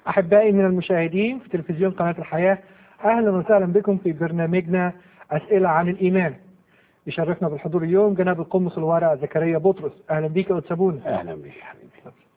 أحبائي من المشاهدين في تلفزيون قناة الحياة أهلا وسهلا بكم في برنامجنا أسئلة عن الإيمان يشرفنا بالحضور اليوم جناب القمص الورع زكريا بطرس أهلا بيك يا أتسابون اهلا بك حبيبي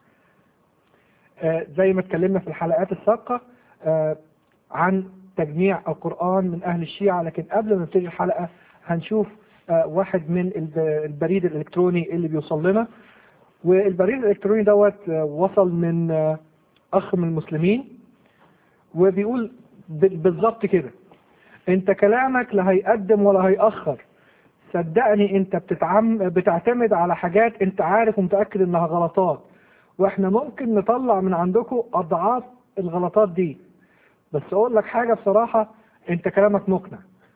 آه زي ما اتكلمنا في الحلقات السابقة آه عن تجميع القرآن من أهل الشيعة لكن قبل ما نبتدي الحلقة هنشوف آه واحد من الب- البريد الإلكتروني اللي بيوصل لنا والبريد الإلكتروني دوت آه وصل من آه أخ من المسلمين وبيقول ب- بالظبط كده انت كلامك لا هيقدم ولا هيأخر صدقني انت بتتعم بتعتمد على حاجات انت عارف ومتأكد انها غلطات واحنا ممكن نطلع من عندكم اضعاف الغلطات دي بس اقول لك حاجة بصراحة انت كلامك مقنع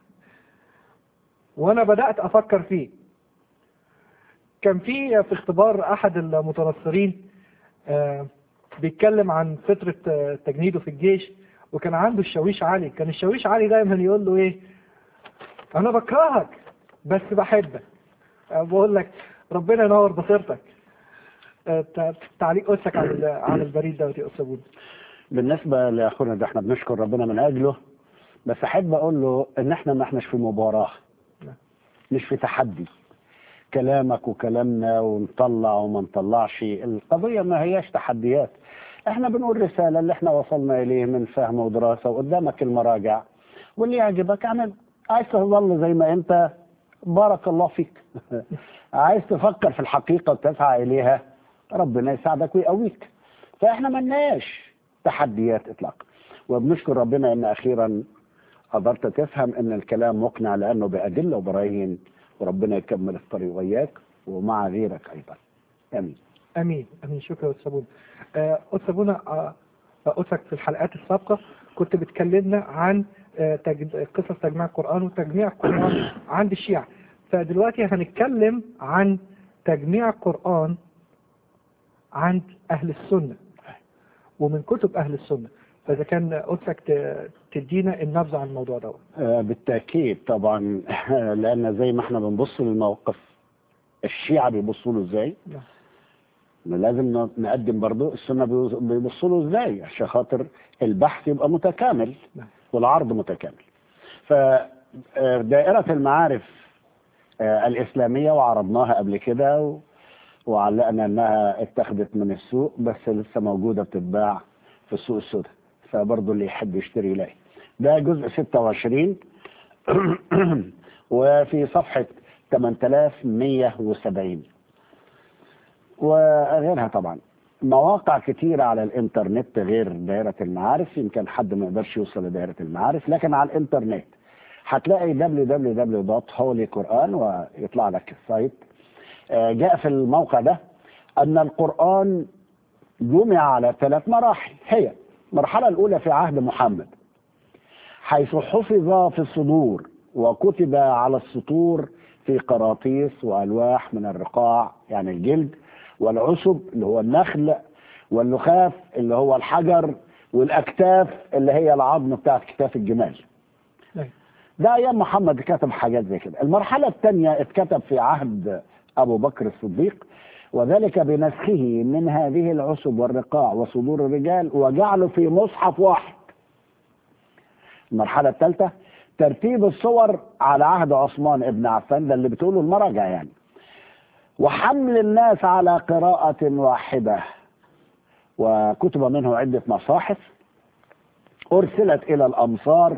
وانا بدأت افكر فيه كان في في اختبار احد المتنصرين آه، بيتكلم عن فترة آه، تجنيده في الجيش وكان عنده الشاويش علي كان الشاويش علي دايما يقول له ايه انا بكرهك بس بحبك آه، بقول لك ربنا ينور بصيرتك آه، تع- تعليق قدسك على ال- على البريد دوت يا استاذ بودي بالنسبه لاخونا ده احنا بنشكر ربنا من اجله بس احب اقول له ان احنا ما احناش في مباراه نعم. مش في تحدي كلامك وكلامنا ونطلع وما نطلعش القضيه ما هياش تحديات احنا بنقول رساله اللي احنا وصلنا اليه من فهم ودراسه وقدامك المراجع واللي يعجبك اعمل عايز تظل زي ما انت بارك الله فيك عايز تفكر في الحقيقه وتسعى اليها ربنا يساعدك ويقويك فاحنا ملناش تحديات اطلاقا وبنشكر ربنا ان اخيرا قدرت تفهم ان الكلام مقنع لانه بادله وبراهين وربنا يكمل الطريق وياك ومع غيرك ايضا امين امين امين شكرا يا استاذ بودي آه، استاذ بودي آه، قلتك في الحلقات السابقة كنت بتكلمنا عن آه، تج- قصص تجميع القرآن وتجميع القرآن عند الشيعة فدلوقتي هنتكلم عن تجميع القرآن عند أهل السنة ومن كتب أهل السنة فإذا كان قدسك ت- تدينا النبذة عن الموضوع دوت آه، بالتاكيد طبعا لان زي ما احنا بنبص للموقف الشيعة بيبصوا له ازاي نعم. لازم ن- نقدم برضو السنة بيبص- بيبصوا له ازاي عشان خاطر البحث يبقى متكامل نعم. والعرض متكامل فدائرة المعارف آه، الإسلامية وعرضناها قبل كده و- وعلقنا انها اتخذت من السوق بس لسه موجودة بتتباع في السوق السوداء فبرضه اللي يحب يشتري يلاقي ده جزء 26 وفي صفحة 8170 وغيرها طبعا مواقع كتيرة على الانترنت غير دائرة المعارف يمكن حد ما يقدرش يوصل لدائرة المعارف لكن على الانترنت هتلاقي www.holyquran ويطلع لك السايت آه، جاء في الموقع ده أن القرآن جمع على ثلاث مراحل هي المرحلة الأولى في عهد محمد حيث حفظ في الصدور وكتب على السطور في قراطيس وألواح من الرقاع يعني الجلد والعشب اللي هو النخل واللخاف اللي هو الحجر والأكتاف اللي هي العظم بتاعت كتاف الجمال نعم. ده ايام محمد كتب حاجات زي كده المرحله الثانيه اتكتب في عهد ابو بكر الصديق وذلك بنسخه من هذه العصب والرقاع وصدور الرجال وجعله في مصحف واحد المرحله الثالثه ترتيب الصور على عهد عثمان ابن عفان ده اللي بتقوله المراجع يعني وحمل الناس على قراءة واحدة وكتب منه عدة مصاحف أرسلت إلى الأمصار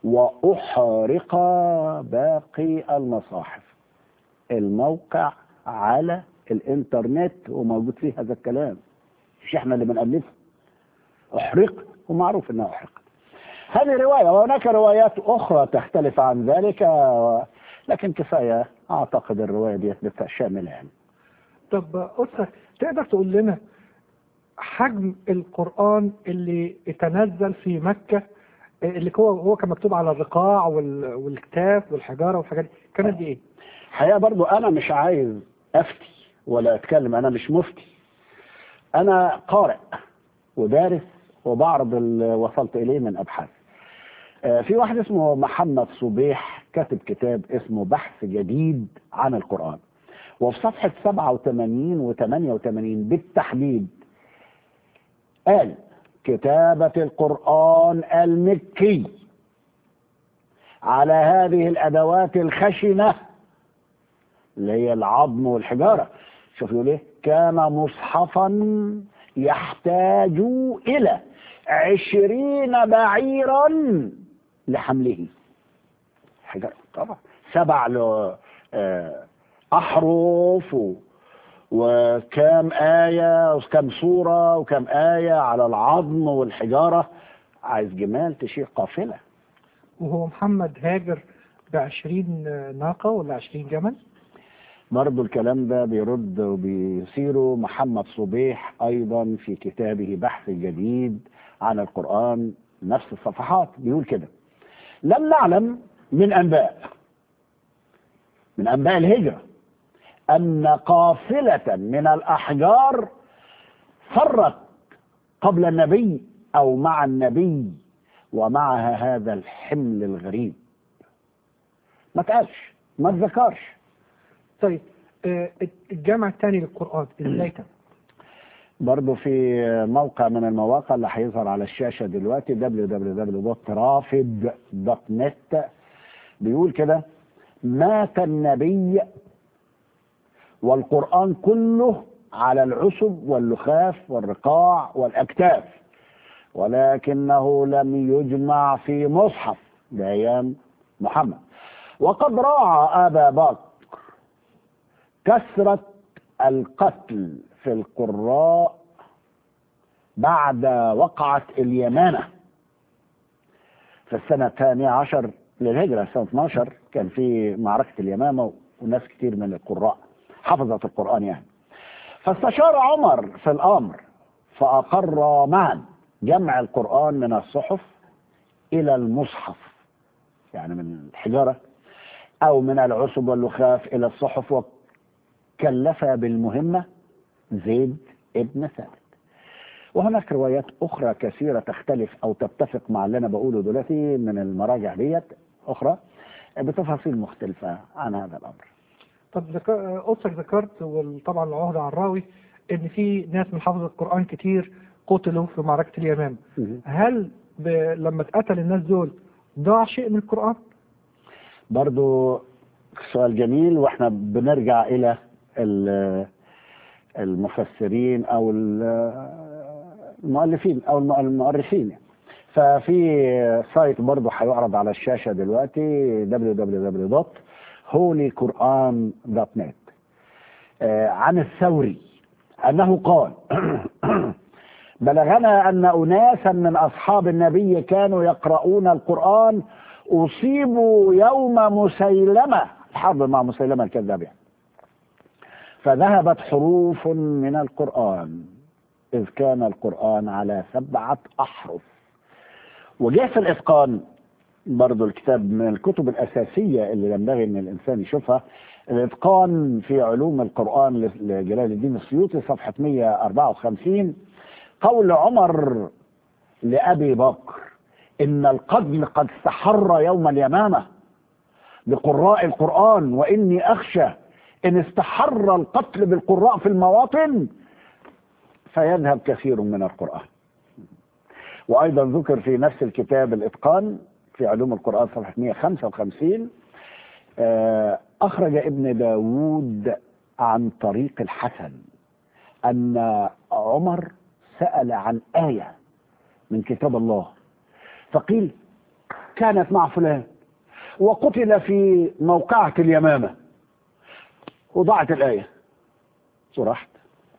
وأحرق باقي المصاحف الموقع على الإنترنت وموجود فيه هذا الكلام مش إحنا اللي بنألفه أحرق ومعروف إنها أحرقت هذه رواية وهناك روايات أخرى تختلف عن ذلك و- لكن كفاية أعتقد الرواية دي بتبقى شاملة يعني طب قدسك تقدر تقول لنا حجم القرآن اللي اتنزل في مكة اللي هو هو كان مكتوب على الرقاع وال- والكتاف والحجارة والحاجات دي كان قد ايه؟ الحقيقة برضو أنا مش عايز أفتي ولا أتكلم أنا مش مفتي أنا قارئ ودارس وبعرض اللي وصلت إليه من أبحاث آه، في واحد اسمه محمد صبيح كاتب كتاب اسمه بحث جديد عن القرآن وفي صفحة 87 و 88 بالتحديد قال كتابة القرآن المكي على هذه الأدوات الخشنة اللي هي العظم والحجارة شوف يقول ايه كان مصحفا يحتاج إلى عشرين بعيرا لحمله حجر طبعا سبع له آه، أحرف و- وكام آية وكم سورة وكم آية على العظم والحجارة عايز جمال تشيل قافلة وهو محمد هاجر بعشرين ناقة ولا عشرين جمل برضو الكلام ده بيرد وبيصيره محمد صبيح أيضا في كتابه بحث جديد عن القرآن نفس الصفحات بيقول كده لم نعلم من أنباء من أنباء الهجرة أن قافلة من الأحجار فرت قبل النبي أو مع النبي ومعها هذا الحمل الغريب ما تقالش ما تذكرش طيب آه، الجامع الثاني للقرآن ازاي تم برضو في موقع من المواقع اللي هيظهر على الشاشة دلوقتي www.rafid.net بيقول كده مات النبي والقرآن كله على العسب واللخاف والرقاع والأكتاف ولكنه لم يجمع في مصحف بأيام محمد وقد راعى أبا بكر كثرة القتل في القراء بعد وقعة اليمامة في السنة الثانية عشر للهجرة سنة 12 كان في معركة اليمامة وناس كتير من القراء حفظت القرآن يعني فاستشار عمر في الأمر فأقر معا جمع القرآن من الصحف إلى المصحف يعني من الحجارة أو من العصب واللخاف إلى الصحف وكلف بالمهمة زيد ابن ثابت وهناك روايات أخرى كثيرة تختلف أو تتفق مع اللي أنا بقوله دلوقتي من المراجع ديت أخرى بتفاصيل مختلفة عن هذا الأمر طب ذكر- قدسك ذكرت وطبعا العهدة عن الراوي ان في ناس من حفظ القرآن كتير قتلوا في معركة اليمامة هل ب... لما اتقتل الناس دول ضاع شيء من القرآن؟ برضو سؤال جميل واحنا بنرجع إلى ال- المفسرين أو ال- المؤلفين أو الم- المؤرخين يعني. ففي سايت برضو هيعرض على الشاشة دلوقتي www.holyquran.net آه، عن الثوري أنه قال بلغنا أن أناسا من أصحاب النبي كانوا يقرؤون القرآن أصيبوا يوم مسيلمة الحرب مع مسيلمة الكذاب يعني. فذهبت حروف من القرآن إذ كان القرآن على سبعة أحرف وجه في الإتقان برضو الكتاب من الكتب الأساسية اللي ينبغي أن الإنسان يشوفها الإتقان في علوم القرآن لجلال الدين السيوطي صفحة 154 قول عمر لأبي بكر إن القتل قد استحر يوم اليمامة بقراء القرآن وإني أخشى إن استحر القتل بالقراء في المواطن فيذهب كثير من القرآن وأيضا ذكر في نفس الكتاب الإتقان في علوم القرآن صفحة 155 آه، أخرج ابن داود عن طريق الحسن أن عمر سأل عن آية من كتاب الله فقيل كانت مع فلان وقتل في موقعة اليمامة وضاعت الآية وراحت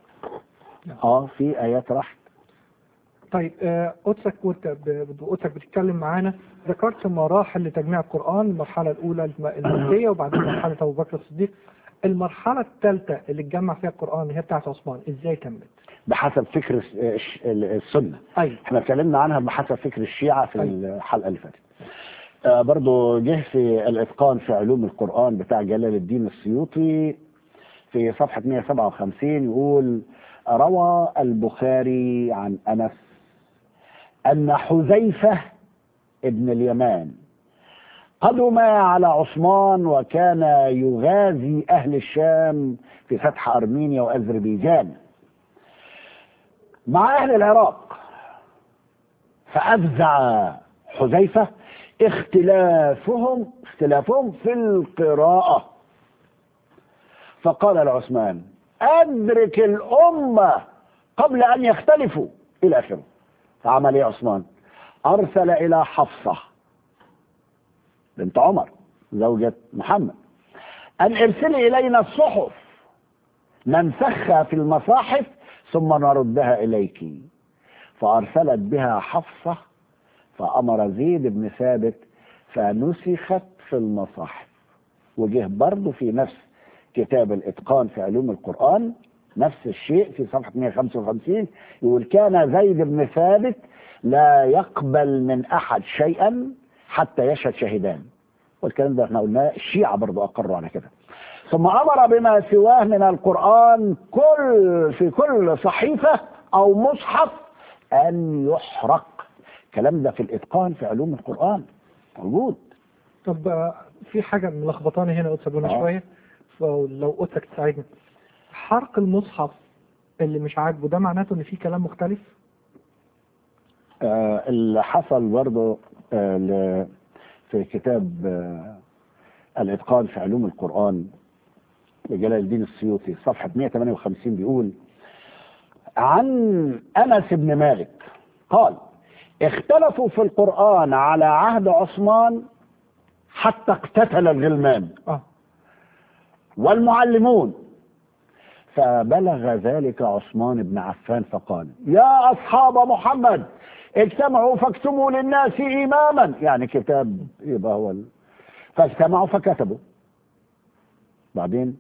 اه في آيات راحت طيب آه، قدسك وانت ب- قدسك بتتكلم معانا ذكرت مراحل لتجميع القرآن المرحلة الأولى الم- المكية وبعدين مرحلة أبو بكر الصديق المرحلة الثالثة اللي اتجمع فيها القرآن اللي هي بتاعت عثمان ازاي تمت؟ بحسب فكر الس- الش- السنة أيوه احنا اتكلمنا عنها بحسب فكر الشيعة في أيوة. الحلقة اللي فاتت آه برضو جه في الإتقان في علوم القرآن بتاع جلال الدين السيوطي في صفحة 157 يقول روى البخاري عن أنس أن حذيفة ابن اليمان قدم على عثمان وكان يغازي أهل الشام في فتح أرمينيا وأذربيجان مع أهل العراق فأفزع حذيفة اختلافهم اختلافهم في القراءة فقال لعثمان أدرك الأمة قبل أن يختلفوا إلى آخره فعمل إيه عثمان أرسل إلى حفصة بنت عمر زوجة محمد أن ارسلي إلينا الصحف ننسخها في المصاحف ثم نردها إليك فأرسلت بها حفصة فأمر زيد بن ثابت فنسخت في المصاحف وجه برضه في نفس كتاب الإتقان في علوم القرآن نفس الشيء في صفحة 155 يقول كان زيد بن ثابت لا يقبل من أحد شيئا حتى يشهد شهدان والكلام ده احنا قلناه الشيعة برضه أقروا على كده ثم أمر بما سواه من القرآن كل في كل صحيفة أو مصحف أن يحرق الكلام ده في الإتقان في علوم القرآن موجود طب آه، في حاجة ملخبطاني هنا قلت سابونا آه. شوية فلو قلتك تساعدني حرق المصحف اللي مش عاجبه ده معناته ان في كلام مختلف آه اللي حصل برضه آه ل- في كتاب آه الإتقان في علوم القرآن لجلال الدين السيوطي صفحة 158 بيقول عن أنس بن مالك قال اختلفوا في القرآن على عهد عثمان حتى اقتتل الغلمان اه والمعلمون فبلغ ذلك عثمان بن عفان فقال يا أصحاب محمد اجتمعوا فاكتبوا للناس إماما يعني كتاب يبقى هو ال... فاجتمعوا فكتبوا بعدين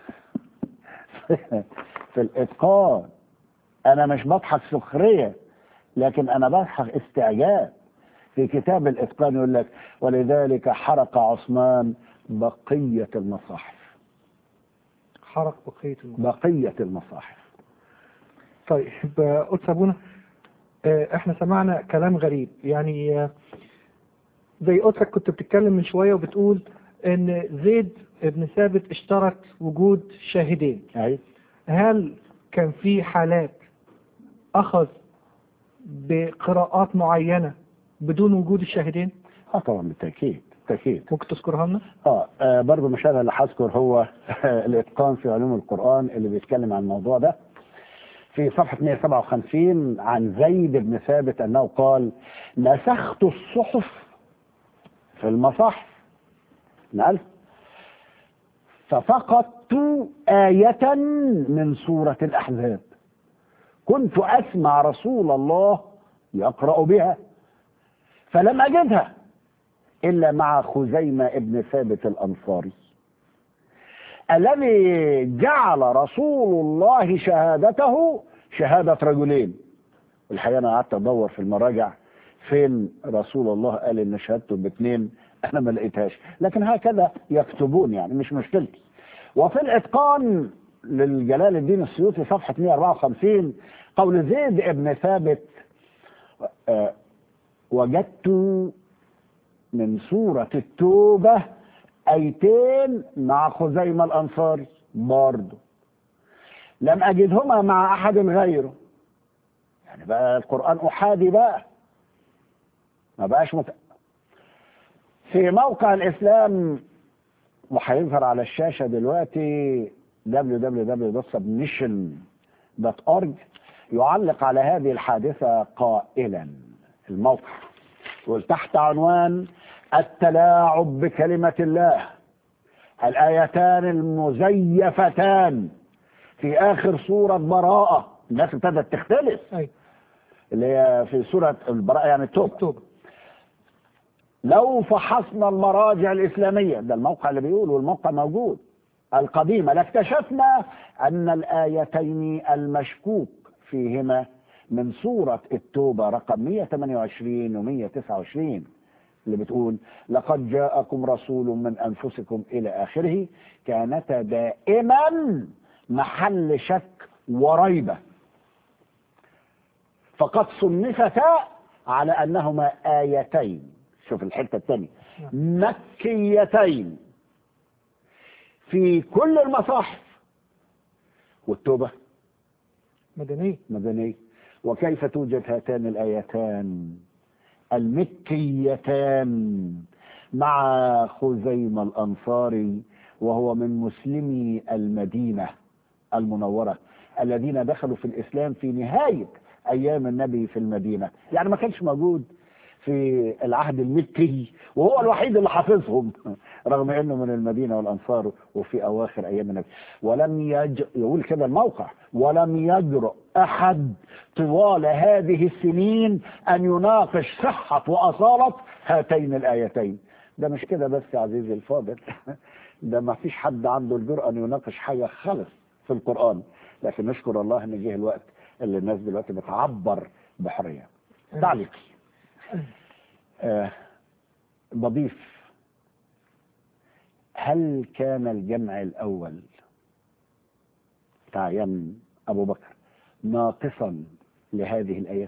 في الإتقان أنا مش بضحك سخرية لكن أنا بضحك استعجاب في كتاب الإتقان يقول لك ولذلك حرق عثمان بقية المصاحف حرق بقية المصحف بقية المصاحف طيب آه، قلت سابونا آه، احنا سمعنا كلام غريب يعني آه، زي قلت لك كنت بتتكلم من شوية وبتقول ان زيد بن ثابت اشترط وجود شاهدين أي هل كان في حالات اخذ بقراءات معينة بدون وجود الشاهدين اه طبعا بالتأكيد بالتأكيد ممكن تذكرها لنا اه, آه برضه مش انا اللي هذكر هو الاتقان في علوم القرآن اللي بيتكلم عن الموضوع ده في صفحة 157 عن زيد بن ثابت انه قال نسخت الصحف في المصاحف نقل ففقدت آية من سورة الأحزاب كنت أسمع رسول الله يقرأ بها فلم أجدها إلا مع خزيمة ابن ثابت الأنصاري الذي جعل رسول الله شهادته شهادة رجلين الحقيقة أنا قعدت أدور في المراجع فين رسول الله قال إن شهادته باثنين أنا ما لقيتهاش لكن هكذا يكتبون يعني مش مشكلتي وفي الإتقان للجلال الدين السيوطي صفحة 154 قول زيد ابن ثابت آه، وجدت من سورة التوبة أيتين مع خزيمة الأنصاري برضه لم أجدهما مع أحد غيره يعني بقى القرآن أحادي بقى ما بقاش مت... في موقع الإسلام وهيظهر على الشاشة دلوقتي www.submission.org يعلق على هذه الحادثة قائلا الموقع يقول تحت عنوان التلاعب بكلمة الله الآيتان المزيفتان في آخر سورة براءة الناس ابتدت تختلف اي اللي هي في سورة البراءة يعني التوبة التوبة لو فحصنا المراجع الإسلامية ده الموقع اللي بيقول والموقع موجود القديمة لاكتشفنا أن الآيتين المشكوك فيهما من سورة التوبة رقم 128 و 129 اللي بتقول لقد جاءكم رسول من أنفسكم إلى آخره كانتا دائما محل شك وريبة فقد صنفتا على أنهما آيتين شوف الحتة الثانية مكيتين في كل المصاحف والتوبة مدنية مدنية وكيف توجد هاتان الآيتان المكيتان مع خزيمة الأنصاري وهو من مسلمي المدينة المنورة الذين دخلوا في الإسلام في نهاية أيام النبي في المدينة يعني ما كانش موجود في العهد المكي وهو الوحيد اللي حافظهم رغم انه من المدينه والانصار وفي اواخر ايام النبي ولم يج يقول كده الموقع ولم يجرؤ احد طوال هذه السنين ان يناقش صحه واصاله هاتين الايتين ده مش كده بس يا عزيزي الفاضل ده ما فيش حد عنده الجرأة ان يناقش حاجه خالص في القران لكن نشكر الله ان جه الوقت اللي الناس دلوقتي بتعبر بحريه تعليقي آه بضيف هل كان الجمع الأول بتاع يم أبو بكر ناقصا لهذه الآيات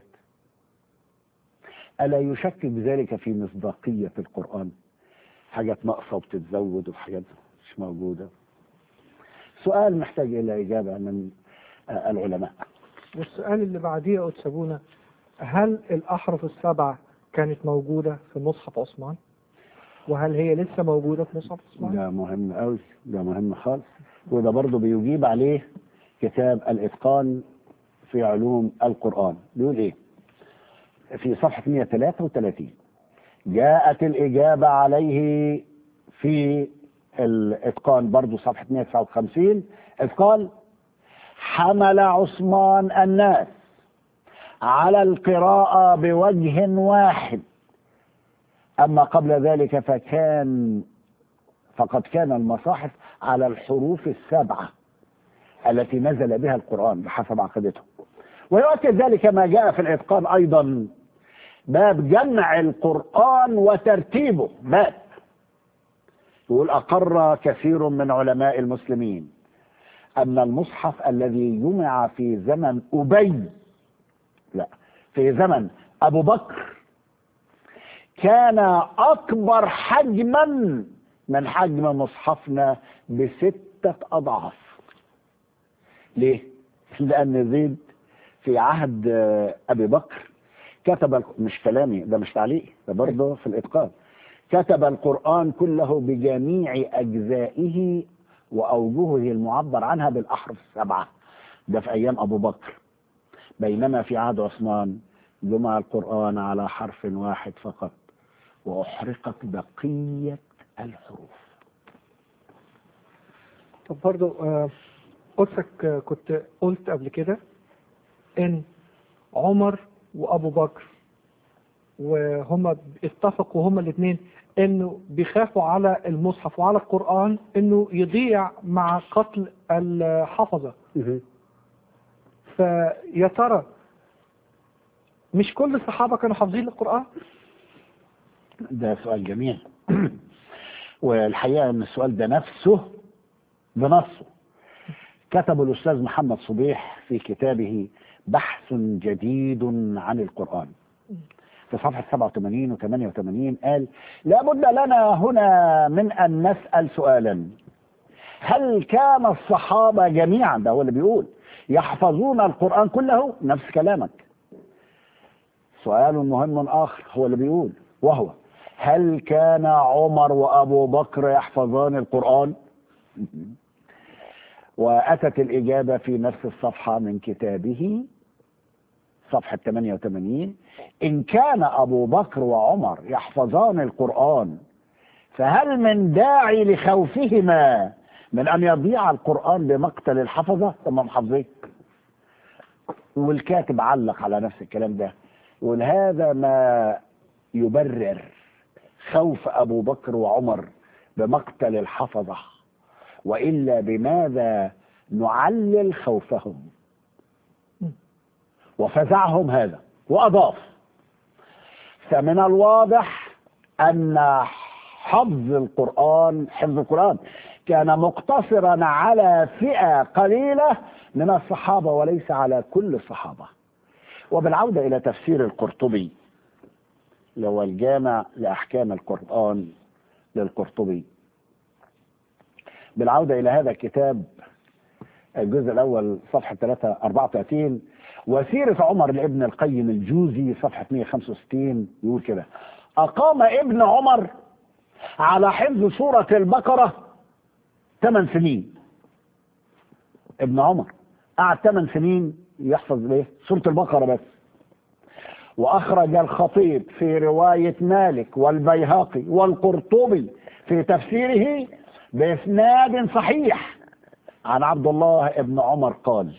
ألا يشكك ذلك في مصداقية القرآن حاجات ناقصة وبتتزود وحاجات مش موجودة سؤال محتاج إلى إجابة من آه العلماء والسؤال اللي بعديه يا أستاذ سابونا هل الأحرف السبعة كانت موجودة في مصحف عثمان؟ وهل هي لسه موجودة في مصحف عثمان؟ ده مهم قوي ده مهم خالص وده برضه بيجيب عليه كتاب الإتقان في علوم القرآن بيقول إيه في صفحة 133 جاءت الإجابة عليه في الإتقان برضه صفحة 159 إذ قال حمل عثمان الناس على القراءة بوجه واحد أما قبل ذلك فكان فقد كان المصاحف على الحروف السبعة التي نزل بها القرآن بحسب عقيدته ويؤكد ذلك ما جاء في الإتقان أيضا باب جمع القرآن وترتيبه باب يقول أقر كثير من علماء المسلمين أن المصحف الذي جمع في زمن أبي لا في زمن أبو بكر كان أكبر حجما من حجم مصحفنا بستة أضعاف ليه؟ لأن زيد في عهد أبي بكر كتب مش كلامي ده مش تعليق ده برضه في الإتقان كتب القرآن كله بجميع أجزائه وأوجهه المعبر عنها بالأحرف السبعة ده في أيام أبو بكر بينما في عهد عثمان جمع القرآن على حرف واحد فقط وأحرقت بقية الحروف طب برضو آه، قدسك آه، كنت قلت قبل كده ان عمر وابو بكر وهما اتفقوا هما الاثنين انه بيخافوا على المصحف وعلى القرآن انه يضيع مع قتل الحفظة فيا ترى مش كل الصحابة كانوا حافظين القرآن ده سؤال جميل والحقيقة أن السؤال ده نفسه بنصه كتبه الأستاذ محمد صبيح في كتابه بحث جديد عن القرآن في صفحة 87 و 88 قال لابد لنا هنا من أن نسأل سؤالا هل كان الصحابة جميعا ده هو اللي بيقول يحفظون القرآن كله نفس كلامك سؤال مهم آخر هو اللي بيقول وهو هل كان عمر وأبو بكر يحفظان القرآن وأتت الإجابة في نفس الصفحة من كتابه صفحة 88 إن كان أبو بكر وعمر يحفظان القرآن فهل من داعي لخوفهما من أن يضيع القرآن بمقتل الحفظة ثم حافظين والكاتب علق على نفس الكلام ده يقول هذا ما يبرر خوف أبو بكر وعمر بمقتل الحفظة وإلا بماذا نعلل خوفهم وفزعهم هذا وأضاف فمن الواضح أن حفظ القرآن حفظ القرآن كان مقتصرا على فئة قليلة من الصحابة وليس على كل الصحابة وبالعودة إلى تفسير القرطبي اللي هو الجامع لأحكام القرآن للقرطبي بالعودة إلى هذا الكتاب الجزء الأول صفحة 3 34 وسيرة عمر لابن القيم الجوزي صفحة 165 يقول كده أقام ابن عمر على حفظ سورة البقرة ثمان سنين ابن عمر قعد ثمان سنين يحفظ ايه سورة البقرة بس وأخرج الخطيب في رواية مالك والبيهقي والقرطبي في تفسيره بإسناد صحيح عن عبد الله ابن عمر قال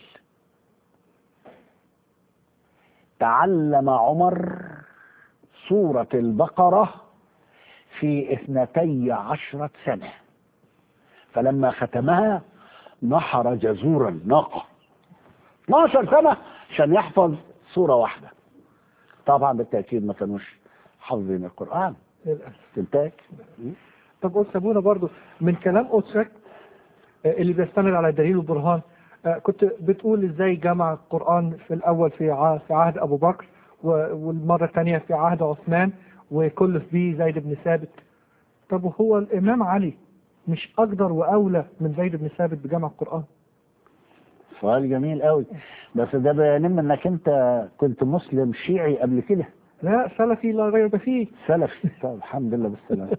تعلم عمر سورة البقرة في اثنتي عشرة سنة فلما ختمها نحر جزورا ناقة 12 سنة عشان يحفظ سورة واحدة طبعا بالتأكيد ما كانوش حافظين القرآن للأسف تنتهي طب قلت ابونا برضو من كلام قدسك آه، اللي بيستند على دليل وبرهان آه، كنت بتقول ازاي جمع القرآن في الأول في ع- في عهد أبو بكر و- والمرة الثانية في عهد عثمان وكلف بيه زيد بن ثابت طب وهو الإمام علي مش أقدر وأولى من زيد بن ثابت بجمع القرآن سؤال جميل قوي بس ده بينم انك انت كنت مسلم شيعي قبل كده لا سلفي لا ريب فيه سلفي طب الحمد لله بالسلامة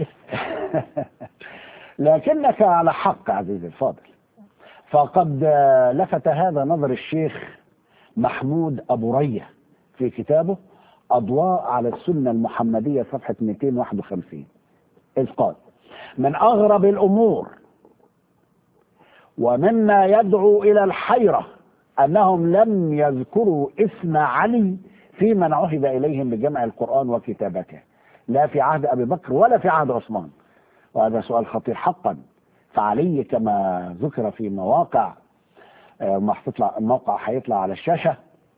لكنك على حق عزيزي الفاضل فقد لفت هذا نظر الشيخ محمود أبو رية في كتابه أضواء على السنة المحمدية صفحة 251 إذ قال من أغرب الأمور ومما يدعو إلى الحيرة أنهم لم يذكروا اسم علي في من عهد إليهم بجمع القرآن وكتابته لا في عهد أبي بكر ولا في عهد عثمان وهذا سؤال خطير حقا فعلي كما ذكر في مواقع آه، ما هتطلع الموقع هيطلع على الشاشة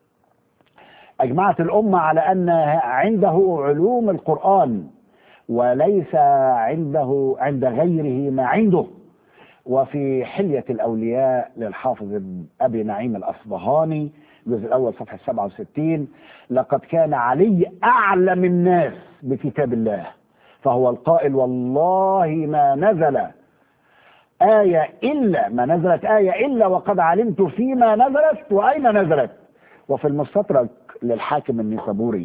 أجمعت الأمة على أن عنده علوم القرآن وليس عنده عند غيره ما عنده وفي حلية الأولياء للحافظ أبي نعيم الأصبهاني الجزء الأول صفحة 67 لقد كان علي أعلم الناس بكتاب الله فهو القائل والله ما نزل آية إلا ما نزلت آية إلا وقد علمت فيما نزلت وأين نزلت وفي المستدرك للحاكم النيسابوري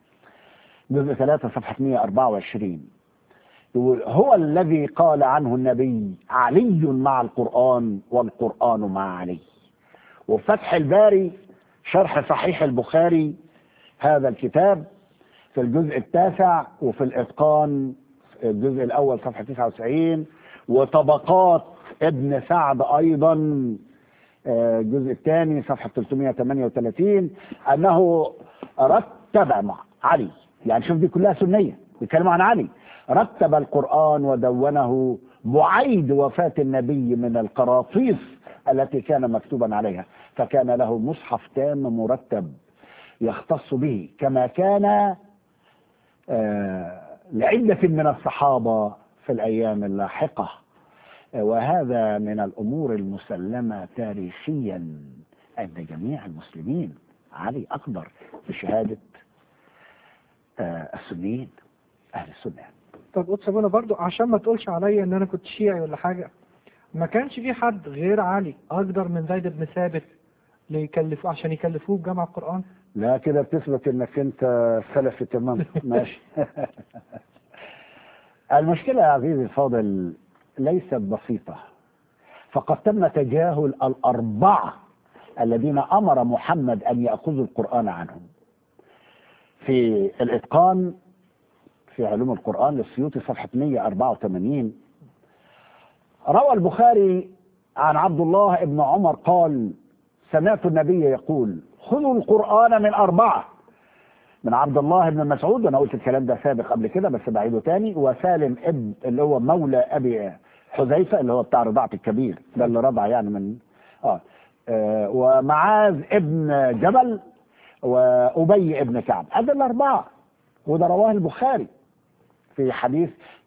جزء 3 صفحة 124 يقول هو الذي قال عنه النبي علي مع القرآن والقرآن مع علي وفتح الباري شرح صحيح البخاري هذا الكتاب في الجزء التاسع وفي الإتقان الجزء الأول صفحة 99 وطبقات ابن سعد أيضا آه، الجزء الثاني صفحة 338 أنه رتب مع علي يعني شوف دي كلها سنية بيتكلموا عن علي رتب القرآن ودونه بعيد وفاة النبي من القراطيس التي كان مكتوبا عليها فكان له مصحف تام مرتب يختص به كما كان آه، لعدة من الصحابة في الأيام اللاحقة آه، وهذا من الأمور المسلمة تاريخيا عند جميع المسلمين علي أكبر بشهادة آه، السنيين أهل السنة طب قدس ابونا برضو عشان ما تقولش عليا ان انا كنت شيعي ولا حاجة ما كانش في حد غير علي اقدر من زيد بن ثابت ليكلفوه عشان يكلفوه بجمع القرآن لا كده بتثبت انك انت سلفي تمام ماشي المشكلة يا عزيزي الفاضل ليست بسيطة فقد تم تجاهل الأربعة الذين أمر محمد أن يأخذوا القرآن عنهم في الإتقان في علوم القرآن للسيوطي صفحة 184 روى البخاري عن عبد الله بن عمر قال سمعت النبي يقول خذوا القرآن من أربعة من عبد الله بن مسعود وانا قلت الكلام ده سابق قبل كده بس بعيده تاني وسالم ابن اللي هو مولى ابي حذيفه اللي هو بتاع رضاعه الكبير ده اللي رضع يعني من اه, آه ومعاذ ابن جبل وابي ابن كعب هذا الاربعه وده رواه البخاري في حديث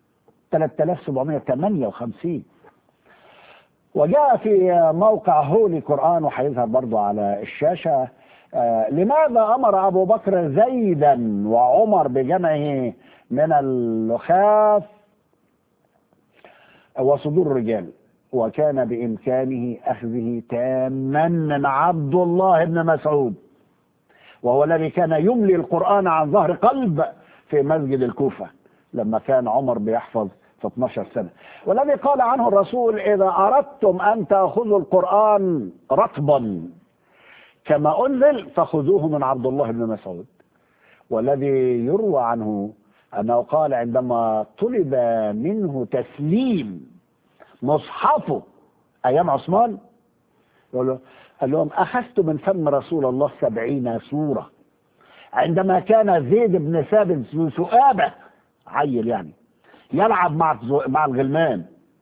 3758 وجاء في موقع هولي قرآن وهيظهر برضو على الشاشة آه، لماذا أمر أبو بكر زيدا وعمر بجمعه من اللخاف وصدور الرجال وكان بإمكانه أخذه تاما من عبد الله بن مسعود وهو الذي كان يملي القرآن عن ظهر قلب في مسجد الكوفة لما كان عمر بيحفظ في 12 سنة والذي قال عنه الرسول إذا أردتم أن تأخذوا القرآن رطبا كما أنزل فخذوه من عبد الله بن مسعود والذي يروى عنه أنه قال عندما طلب منه تسليم مصحفه أيام عثمان يقول له قال لهم أخذت من فم رسول الله سبعين سورة عندما كان زيد بن ثابت ذو ثؤابة عيل يعني يلعب مع مع الغلمان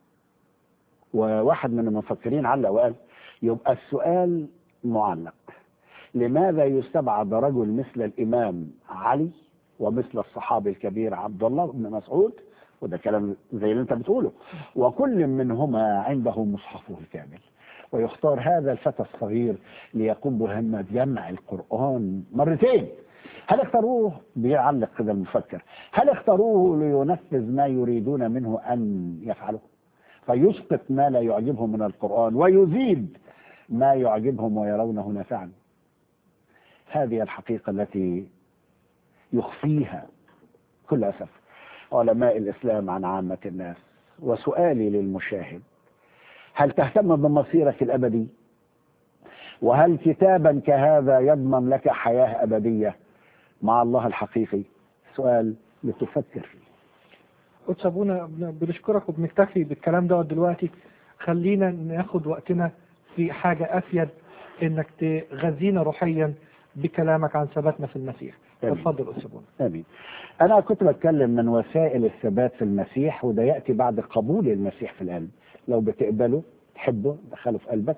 وواحد من المفكرين علق وقال يبقى السؤال معلق لماذا يستبعد رجل مثل الإمام علي ومثل الصحابي الكبير عبد الله بن مسعود وده كلام زي اللي انت بتقوله وكل منهما عنده مصحفه الكامل ويختار هذا الفتى الصغير ليقوم بمهمة جمع القرآن مرتين هل اختاروه بيعلق كده المفكر هل اختاروه لينفذ ما يريدون منه أن يفعله فيسقط ما لا يعجبهم من القرآن ويزيد ما يعجبهم ويرونه نافعا هذه الحقيقة التي يخفيها كل أسف علماء الإسلام عن عامة الناس وسؤالي للمشاهد هل تهتم بمصيرك الأبدي وهل كتابا كهذا يضمن لك حياة أبدية مع الله الحقيقي سؤال لتفكر فيه قدس ابونا بن- بنشكرك وبنكتفي بالكلام دوت دلوقتي خلينا ناخد وقتنا في حاجة أفيد إنك تغذينا روحيا بكلامك عن ثباتنا في المسيح آمين. اتفضل قدس ابونا آمين أنا كنت بتكلم من وسائل الثبات في المسيح وده يأتي بعد قبول المسيح في القلب لو بتقبله تحبه دخله في قلبك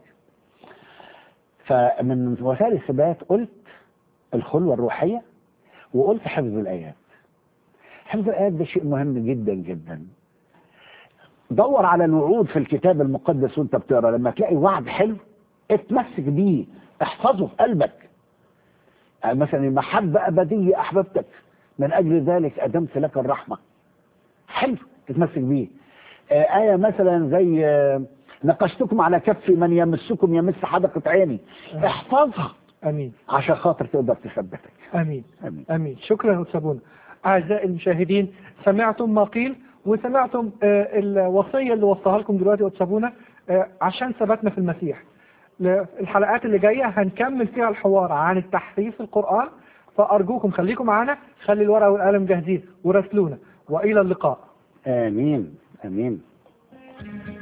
فمن وسائل الثبات قلت الخلوة الروحية وقلت حفظ الآيات حفظ الآيات ده شيء مهم جدا جدا دور على الوعود في الكتاب المقدس وانت بتقرا لما تلاقي وعد حلو اتمسك بيه احفظه في قلبك يعني مثلا المحبة أبدية أحببتك من أجل ذلك أدمت لك الرحمة حلو تتمسك بيه آه، آية مثلا زي آه، نقشتكم على كف من يمسكم يمس حدقة عيني احفظها أمين عشان خاطر تقدر تثبتك أمين آمين امين شكرا استاذ بونا اعزائي المشاهدين سمعتم ما قيل وسمعتم آه، الوصيه اللي وصاها لكم دلوقتي استاذ بونا آه، عشان ثباتنا في المسيح ل- الحلقات اللي جايه هنكمل فيها الحوار عن التحريف القران فارجوكم خليكم معانا خلي الورقه والقلم جاهزين وراسلونا والى اللقاء آمين آمين